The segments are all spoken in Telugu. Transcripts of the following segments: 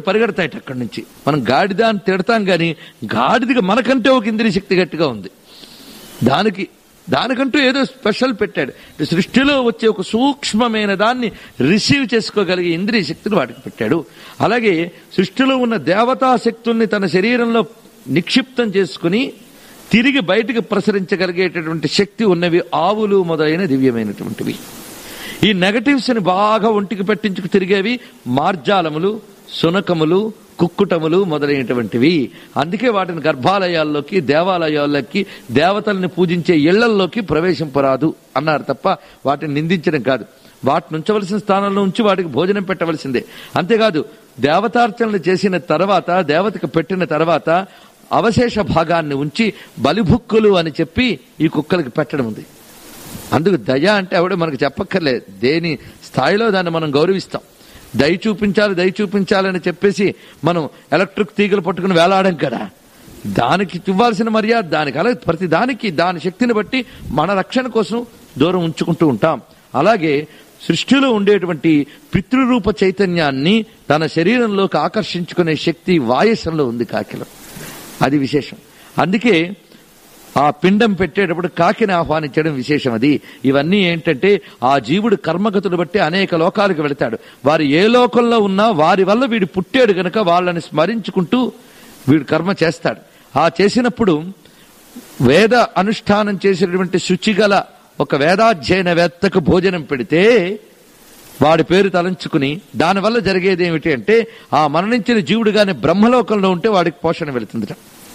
పరిగెడతాయట అక్కడి నుంచి మనం గాడిద అని తిడతాం కానీ గాడిదిగా మనకంటే ఒక ఇంద్రియ శక్తి గట్టిగా ఉంది దానికి దానికంటూ ఏదో స్పెషల్ పెట్టాడు సృష్టిలో వచ్చే ఒక సూక్ష్మమైన దాన్ని రిసీవ్ చేసుకోగలిగే ఇంద్రియ శక్తిని వాటికి పెట్టాడు అలాగే సృష్టిలో ఉన్న దేవతా శక్తుల్ని తన శరీరంలో నిక్షిప్తం చేసుకుని తిరిగి బయటికి ప్రసరించగలిగేటటువంటి శక్తి ఉన్నవి ఆవులు మొదలైన దివ్యమైనటువంటివి ఈ నెగటివ్స్ ని బాగా ఒంటికి పెట్టించుకు తిరిగేవి మార్జాలములు సునకములు కుక్కుటములు మొదలైనటువంటివి అందుకే వాటిని గర్భాలయాల్లోకి దేవాలయాల్లోకి దేవతల్ని పూజించే ఇళ్లల్లోకి ప్రవేశింపరాదు అన్నారు తప్ప వాటిని నిందించడం కాదు వాటిని ఉంచవలసిన స్థానంలో ఉంచి వాటికి భోజనం పెట్టవలసిందే అంతేకాదు దేవతార్చనలు చేసిన తర్వాత దేవతకు పెట్టిన తర్వాత అవశేష భాగాన్ని ఉంచి బలిభుక్కులు అని చెప్పి ఈ కుక్కలకి పెట్టడం ఉంది అందుకు దయ అంటే ఆవిడ మనకు చెప్పక్కర్లేదు దేని స్థాయిలో దాన్ని మనం గౌరవిస్తాం దయ చూపించాలి దయ చూపించాలని చెప్పేసి మనం ఎలక్ట్రిక్ తీగలు పట్టుకుని వేలాడం కదా దానికి ఇవ్వాల్సిన మర్యాద దానికి అలాగే ప్రతి దానికి దాని శక్తిని బట్టి మన రక్షణ కోసం దూరం ఉంచుకుంటూ ఉంటాం అలాగే సృష్టిలో ఉండేటువంటి పితృరూప చైతన్యాన్ని తన శరీరంలోకి ఆకర్షించుకునే శక్తి వాయసంలో ఉంది కాకిలో అది విశేషం అందుకే ఆ పిండం పెట్టేటప్పుడు కాకిని ఆహ్వానించడం విశేషం అది ఇవన్నీ ఏంటంటే ఆ జీవుడు కర్మగతులు బట్టి అనేక లోకాలకు వెళతాడు వారు ఏ లోకంలో ఉన్నా వారి వల్ల వీడు పుట్టాడు గనక వాళ్ళని స్మరించుకుంటూ వీడు కర్మ చేస్తాడు ఆ చేసినప్పుడు వేద అనుష్ఠానం చేసినటువంటి శుచిగల ఒక వేదాధ్యయనవేత్తకు భోజనం పెడితే వాడి పేరు తలంచుకుని దానివల్ల జరిగేది ఏమిటి అంటే ఆ మరణించిన జీవుడు గాని బ్రహ్మలోకంలో ఉంటే వాడికి పోషణ వెళుతుందిట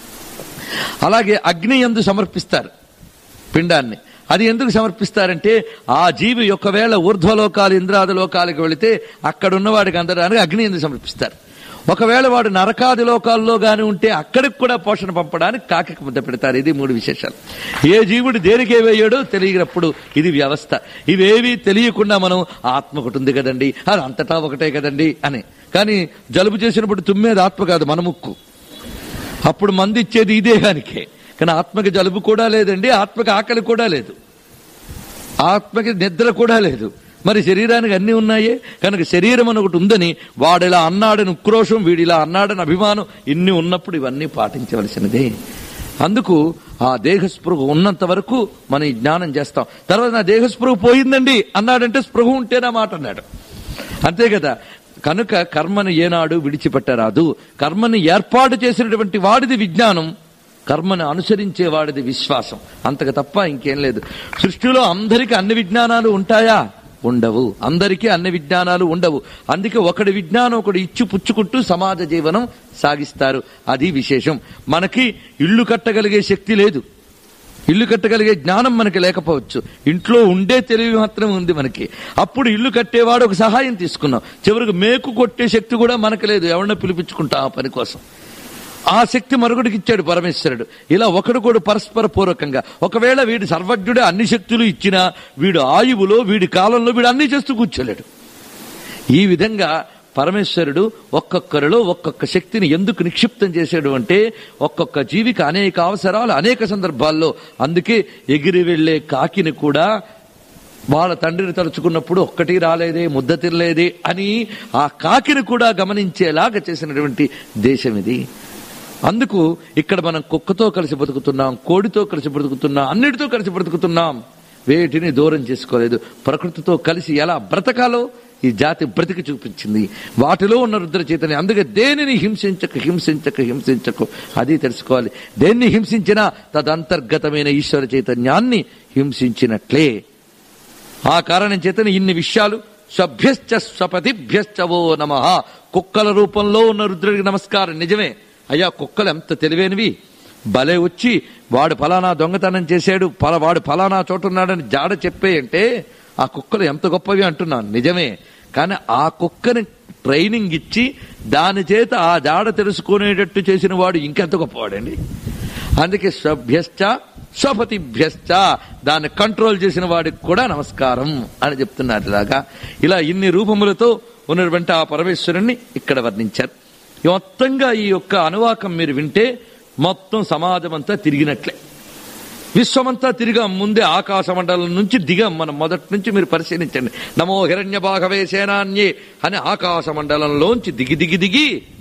అలాగే అగ్ని ఎందు సమర్పిస్తారు పిండాన్ని అది ఎందుకు సమర్పిస్తారంటే ఆ జీవి ఒకవేళ ఊర్ధ్వలోకాలు ఇంద్రాది లోకాలకు వెళితే అక్కడ ఉన్నవాడికి అందడానికి అగ్ని ఎందుకు సమర్పిస్తారు ఒకవేళ వాడు నరకాది లోకాల్లో గాని ఉంటే అక్కడికి కూడా పోషణ పంపడానికి కాకికి ముద్ద పెడతారు ఇది మూడు విశేషాలు ఏ జీవుడు దేనికే వేయడో తెలియనప్పుడు ఇది వ్యవస్థ ఇవేవి తెలియకుండా మనం ఆత్మ ఒకటి ఉంది కదండి అది అంతటా ఒకటే కదండి అని కానీ జలుబు చేసినప్పుడు తుమ్మేది ఆత్మ కాదు మన ముక్కు అప్పుడు మంది ఇచ్చేది ఈ దేహానికే కానీ ఆత్మకి జలుబు కూడా లేదండి ఆత్మకి ఆకలి కూడా లేదు ఆత్మకి నిద్ర కూడా లేదు మరి శరీరానికి అన్ని ఉన్నాయే కనుక శరీరం అని ఒకటి ఉందని వాడిలా అన్నాడని ఉక్రోషం వీడిలా అన్నాడని అభిమానం ఇన్ని ఉన్నప్పుడు ఇవన్నీ పాటించవలసినదే అందుకు ఆ దేహస్పృహ ఉన్నంత వరకు మనం ఈ జ్ఞానం చేస్తాం తర్వాత నా దేహస్పృహ పోయిందండి అన్నాడంటే స్పృహ ఉంటేనా మాట అన్నాడు అంతే కదా కనుక కర్మను ఏనాడు విడిచిపెట్టరాదు కర్మని ఏర్పాటు చేసినటువంటి వాడిది విజ్ఞానం కర్మను అనుసరించే వాడిది విశ్వాసం అంతకు తప్ప ఇంకేం లేదు సృష్టిలో అందరికీ అన్ని విజ్ఞానాలు ఉంటాయా ఉండవు అందరికీ అన్ని విజ్ఞానాలు ఉండవు అందుకే ఒకడి విజ్ఞానం ఒకడు ఇచ్చి పుచ్చుకుంటూ సమాజ జీవనం సాగిస్తారు అది విశేషం మనకి ఇల్లు కట్టగలిగే శక్తి లేదు ఇల్లు కట్టగలిగే జ్ఞానం మనకి లేకపోవచ్చు ఇంట్లో ఉండే తెలివి మాత్రం ఉంది మనకి అప్పుడు ఇల్లు కట్టేవాడు ఒక సహాయం తీసుకున్నాం చివరికి మేకు కొట్టే శక్తి కూడా మనకు లేదు ఎవరినో పిలిపించుకుంటాం ఆ పని కోసం ఆ శక్తి మరొకటికి ఇచ్చాడు పరమేశ్వరుడు ఇలా ఒకడు కూడా పరస్పర పూర్వకంగా ఒకవేళ వీడి సర్వజ్ఞుడే అన్ని శక్తులు ఇచ్చినా వీడు ఆయువులో వీడి కాలంలో వీడు అన్ని చేస్తూ కూర్చోలేడు ఈ విధంగా పరమేశ్వరుడు ఒక్కొక్కరిలో ఒక్కొక్క శక్తిని ఎందుకు నిక్షిప్తం చేశాడు అంటే ఒక్కొక్క జీవికి అనేక అవసరాలు అనేక సందర్భాల్లో అందుకే ఎగిరి వెళ్లే కాకిని కూడా వాళ్ళ తండ్రిని తలుచుకున్నప్పుడు ఒక్కటి రాలేదే ముద్ద తిరలేదే అని ఆ కాకిని కూడా గమనించేలాగా చేసినటువంటి దేశం ఇది అందుకు ఇక్కడ మనం కుక్కతో కలిసి బతుకుతున్నాం కోడితో కలిసి బతుకుతున్నాం అన్నిటితో కలిసి బ్రతుకుతున్నాం వేటిని దూరం చేసుకోలేదు ప్రకృతితో కలిసి ఎలా బ్రతకాలో ఈ జాతి బ్రతికి చూపించింది వాటిలో ఉన్న రుద్ర చైతన్యం అందుకే దేనిని హింసించక హింసించక హింసించకు అది తెలుసుకోవాలి దేన్ని హింసించినా తదంతర్గతమైన ఈశ్వర చైతన్యాన్ని హింసించినట్లే ఆ కారణం చేతనే ఇన్ని విషయాలు సభ్యశ్చ స్వపతిభ్యశ్చవో నమ కుక్కల రూపంలో ఉన్న రుద్రుడికి నమస్కారం నిజమే అయ్యా కుక్కలు ఎంత తెలివైనవి భలే వచ్చి వాడు ఫలానా దొంగతనం చేశాడు పల వాడు ఫలానా చోట ఉన్నాడని జాడ చెప్పే అంటే ఆ కుక్కలు ఎంత గొప్పవి అంటున్నాను నిజమే కానీ ఆ కుక్కని ట్రైనింగ్ ఇచ్చి దాని చేత ఆ జాడ తెలుసుకునేటట్టు చేసిన వాడు ఇంకెంత గొప్పవాడండి అందుకే సభ్యశ్చ స్వపతిభ్యశ్చ దాన్ని కంట్రోల్ చేసిన వాడికి కూడా నమస్కారం అని చెప్తున్నారు ఇలాగా ఇలా ఇన్ని రూపములతో ఉన్నటువంటి ఆ పరమేశ్వరుణ్ణి ఇక్కడ వర్ణించారు ఈ మొత్తంగా ఈ యొక్క అనువాకం మీరు వింటే మొత్తం సమాజం అంతా తిరిగినట్లే విశ్వమంతా తిరిగాం ముందే ఆకాశ మండలం నుంచి దిగాం మనం మొదటి నుంచి మీరు పరిశీలించండి నమో హిరణ్య భాగవే సేనాన్యే అని ఆకాశ మండలంలోంచి దిగి దిగి దిగి